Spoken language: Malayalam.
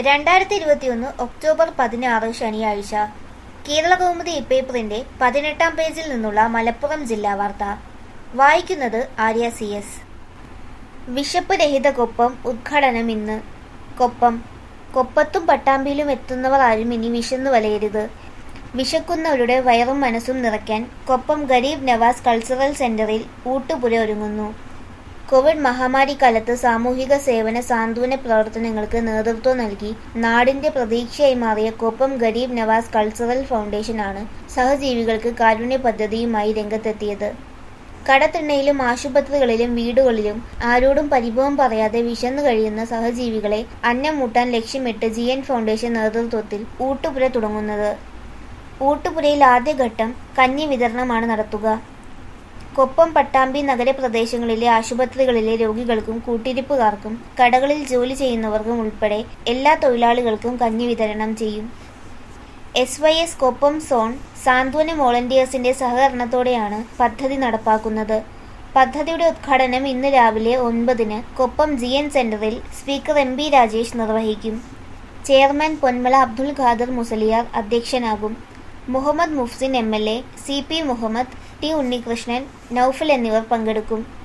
രണ്ടായിരത്തി ഇരുപത്തിയൊന്ന് ഒക്ടോബർ പതിനാറ് ശനിയാഴ്ച കേരളകൗമുദി ഇപ്പേപ്പറിന്റെ പതിനെട്ടാം പേജിൽ നിന്നുള്ള മലപ്പുറം ജില്ലാ വാർത്ത വായിക്കുന്നത് ആര്യ സി എസ് വിശപ്പ് രഹിത കൊപ്പം ഉദ്ഘാടനം ഇന്ന് കൊപ്പം കൊപ്പത്തും പട്ടാമ്പിയിലും എത്തുന്നവർ ആരും ഇനി വിശന്നു വലയരുത് വിശക്കുന്നവരുടെ വയറും മനസ്സും നിറയ്ക്കാൻ കൊപ്പം ഗരീബ് നവാസ് കൾച്ചറൽ സെന്ററിൽ ഊട്ടുപുര ഒരുങ്ങുന്നു കോവിഡ് മഹാമാരി കാലത്ത് സാമൂഹിക സേവന സാന്ത്വന പ്രവർത്തനങ്ങൾക്ക് നേതൃത്വം നൽകി നാടിന്റെ പ്രതീക്ഷയായി മാറിയ കൊപ്പം ഗരീബ് നവാസ് കൾച്ചറൽ ഫൗണ്ടേഷനാണ് സഹജീവികൾക്ക് കാരുണ്യ പദ്ധതിയുമായി രംഗത്തെത്തിയത് കടത്തിണ്ണയിലും ആശുപത്രികളിലും വീടുകളിലും ആരോടും പരിഭവം പറയാതെ വിശന്നു കഴിയുന്ന സഹജീവികളെ അന്നം മൂട്ടാൻ ലക്ഷ്യമിട്ട് ജി എൻ ഫൗണ്ടേഷൻ നേതൃത്വത്തിൽ ഊട്ടുപുര തുടങ്ങുന്നത് ഊട്ടുപുരയിൽ ആദ്യഘട്ടം കഞ്ഞി വിതരണമാണ് നടത്തുക കൊപ്പം പട്ടാമ്പി നഗരപ്രദേശങ്ങളിലെ ആശുപത്രികളിലെ രോഗികൾക്കും കൂട്ടിരിപ്പുകാർക്കും കടകളിൽ ജോലി ചെയ്യുന്നവർക്കും ഉൾപ്പെടെ എല്ലാ തൊഴിലാളികൾക്കും കഞ്ഞി വിതരണം ചെയ്യും S Y S Koppam zone Santhwana വോളണ്ടിയേഴ്സിന്റെ സഹകരണത്തോടെയാണ് പദ്ധതി നടപ്പാക്കുന്നത് പദ്ധതിയുടെ ഉദ്ഘാടനം ഇന്ന് രാവിലെ ഒൻപതിന് കൊപ്പം ജി എൻ സെന്ററിൽ സ്പീക്കർ എം പി രാജേഷ് നിർവഹിക്കും ചെയർമാൻ പൊന്മള അബ്ദുൽ ഖാദർ മുസലിയാർ അധ്യക്ഷനാകും Muhammad Mufsin M L A C P Muhammad T Unnikrishnan Noufal എന്നിവർ പങ്കെടുക്കും